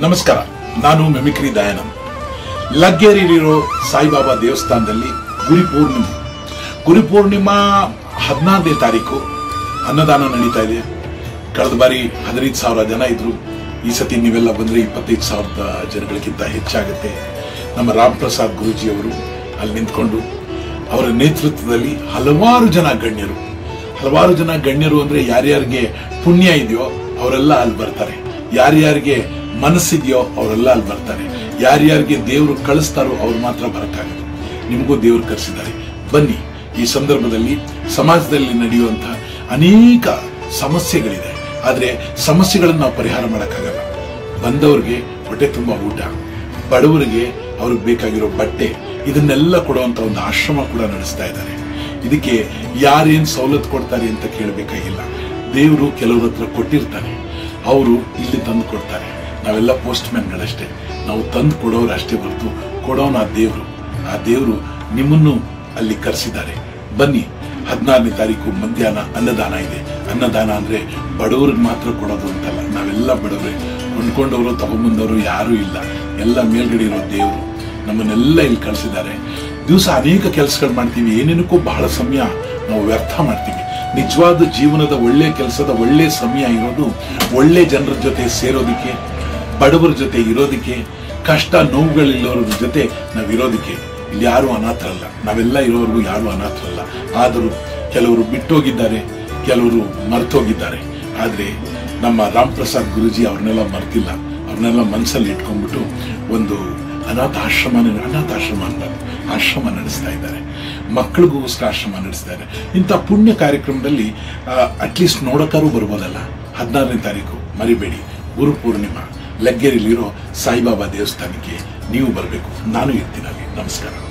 ನಮಸ್ಕಾರ ನಾನು ಮೆಮಿಕ್ರಿ ದಯಾನಂದ್ ಲಗ್ಗೇರಿಲಿರೋ ಸಾಯಿಬಾಬಾ ದೇವಸ್ಥಾನದಲ್ಲಿ ಗುರಿ ಪೂರ್ಣಿಮೆ ಗುರಿ ಪೂರ್ಣಿಮಾ ಹದಿನಾರನೇ ತಾರೀಕು ಅನ್ನದಾನ ನಡೀತಾ ಇದೆ ಕಳೆದ ಬಾರಿ ಹದಿನೈದು ಸಾವಿರ ಜನ ಇದ್ರು ಈ ಸತಿ ನೀವೆಲ್ಲ ಬಂದ್ರೆ ಇಪ್ಪತ್ತೈದು ಸಾವಿರದ ಜನಗಳಿಗಿಂತ ಹೆಚ್ಚಾಗುತ್ತೆ ನಮ್ಮ ರಾಮ್ ಪ್ರಸಾದ್ ಗುರೂಜಿಯವರು ಅಲ್ಲಿ ನಿಂತ್ಕೊಂಡು ಅವರ ನೇತೃತ್ವದಲ್ಲಿ ಹಲವಾರು ಜನ ಗಣ್ಯರು ಹಲವಾರು ಜನ ಗಣ್ಯರು ಅಂದ್ರೆ ಯಾರ್ಯಾರಿಗೆ ಪುಣ್ಯ ಇದೆಯೋ ಅವರೆಲ್ಲ ಅಲ್ಲಿ ಬರ್ತಾರೆ ಯಾರ್ಯಾರಿಗೆ ಮನಸ್ಸಿದೆಯೋ ಅವರೆಲ್ಲ ಅಲ್ಲಿ ಬರ್ತಾರೆ ಯಾರ್ಯಾರಿಗೆ ದೇವರು ಕಳಿಸ್ತಾರೋ ಅವ್ರು ಮಾತ್ರ ಬರಕ್ಕಾಗಲ್ಲ ನಿಮಗೂ ದೇವರು ಕರೆಸಿದ್ದಾರೆ ಬನ್ನಿ ಈ ಸಂದರ್ಭದಲ್ಲಿ ಸಮಾಜದಲ್ಲಿ ನಡೆಯುವಂತಹ ಅನೇಕ ಸಮಸ್ಯೆಗಳಿದೆ ಆದ್ರೆ ಸಮಸ್ಯೆಗಳನ್ನು ನಾವು ಪರಿಹಾರ ಮಾಡಕ್ಕಾಗಲ್ಲ ಬಂದವ್ರಿಗೆ ಹೊಟ್ಟೆ ತುಂಬಾ ಊಟ ಬಡವರಿಗೆ ಅವ್ರಿಗೆ ಬೇಕಾಗಿರೋ ಬಟ್ಟೆ ಇದನ್ನೆಲ್ಲ ಕೊಡುವಂತ ಒಂದು ಆಶ್ರಮ ಕೂಡ ನಡೆಸ್ತಾ ಇದ್ದಾರೆ ಇದಕ್ಕೆ ಯಾರೇನ್ ಸವಲತ್ತು ಕೊಡ್ತಾರೆ ಅಂತ ಕೇಳಬೇಕಾಗಿಲ್ಲ ದೇವರು ಕೆಲವ್ರ ಹತ್ರ ಕೊಟ್ಟಿರ್ತಾನೆ ಅವರು ಇಲ್ಲಿ ತಂದು ಕೊಡ್ತಾರೆ ನಾವೆಲ್ಲ ಪೋಸ್ಟ್ ಮ್ಯಾನ್ಗಳಷ್ಟೇ ನಾವು ತಂದು ಕೊಡೋರು ಅಷ್ಟೇ ಹೊರತು ಕೊಡೋನ ಆ ದೇವರು ಆ ದೇವರು ನಿಮ್ಮನ್ನು ಅಲ್ಲಿ ಕರೆಸಿದ್ದಾರೆ ಬನ್ನಿ ಹದಿನಾರನೇ ತಾರೀಕು ಮಧ್ಯಾಹ್ನ ಅನ್ನದಾನ ಇದೆ ಅನ್ನದಾನ ಅಂದ್ರೆ ಬಡವರಿಗೆ ಮಾತ್ರ ಕೊಡೋದು ಅಂತಲ್ಲ ನಾವೆಲ್ಲ ಬಡವರೇ ಕೊಂಡ್ಕೊಂಡವರು ತಗೊಂಬಂದವರು ಯಾರೂ ಇಲ್ಲ ಎಲ್ಲ ಮೇಲ್ಗಡೆ ಇರೋ ದೇವರು ನಮ್ಮನ್ನೆಲ್ಲ ಇಲ್ಲಿ ಕಳಿಸಿದ್ದಾರೆ ದಿವಸ ಅನೇಕ ಕೆಲಸಗಳು ಮಾಡ್ತೀವಿ ಏನೇನಕ್ಕೂ ಬಹಳ ಸಮಯ ನಾವು ವ್ಯರ್ಥ ಮಾಡ್ತೀವಿ ನಿಜವಾದ ಜೀವನದ ಒಳ್ಳೆ ಕೆಲಸದ ಒಳ್ಳೆ ಸಮಯ ಇರೋದು ಒಳ್ಳೆ ಜನರ ಜೊತೆ ಸೇರೋದಕ್ಕೆ ಬಡವರ ಜೊತೆ ಇರೋದಕ್ಕೆ ಕಷ್ಟ ನೋವುಗಳಿಲ್ಲೋರ ಜೊತೆ ನಾವು ಇರೋದಕ್ಕೆ ಇಲ್ಲಿ ಯಾರು ಅನಾಥರಲ್ಲ ನಾವೆಲ್ಲ ಇರೋರ್ಗು ಯಾರು ಅನಾಥರಲ್ಲ ಆದರೂ ಕೆಲವರು ಬಿಟ್ಟೋಗಿದ್ದಾರೆ ಕೆಲವರು ಮರ್ತೋಗಿದ್ದಾರೆ ಆದ್ರೆ ನಮ್ಮ ರಾಮ್ ಪ್ರಸಾದ್ ಗುರುಜಿ ಅವ್ರನ್ನೆಲ್ಲ ಮರ್ತಿಲ್ಲ ಅವ್ರನ್ನೆಲ್ಲ ಮನಸ್ಸಲ್ಲಿ ಇಟ್ಕೊಂಡ್ಬಿಟ್ಟು ಒಂದು ಅನಾಥ ಆಶ್ರಮ ಅನಾಥಾಶ್ರಮ ಅಂತ ಆಶ್ರಮ ನಡೆಸ್ತಾ ಇದ್ದಾರೆ ಮಕ್ಕಳಿಗೋಸ್ಕರ ಆಶ್ರಮ ನಡೆಸ್ತಾ ಇದ್ದಾರೆ ಇಂಥ ಪುಣ್ಯ ಕಾರ್ಯಕ್ರಮದಲ್ಲಿ ಅಟ್ಲೀಸ್ಟ್ ನೋಡೋಕಾರು ಬರ್ಬೋದಲ್ಲ ಹದಿನಾರನೇ ತಾರೀಕು ಮರಿಬೇಡಿ ಗುರು ಪೂರ್ಣಿಮಾ ಲಗ್ಗೆರಿಲಿರೋ ಸಾಯಿಬಾಬಾ ದೇವಸ್ಥಾನಕ್ಕೆ ನೀವು ಬರಬೇಕು ನಾನು ಇರ್ತೀನಿ ಅಲ್ಲಿ ನಮಸ್ಕಾರ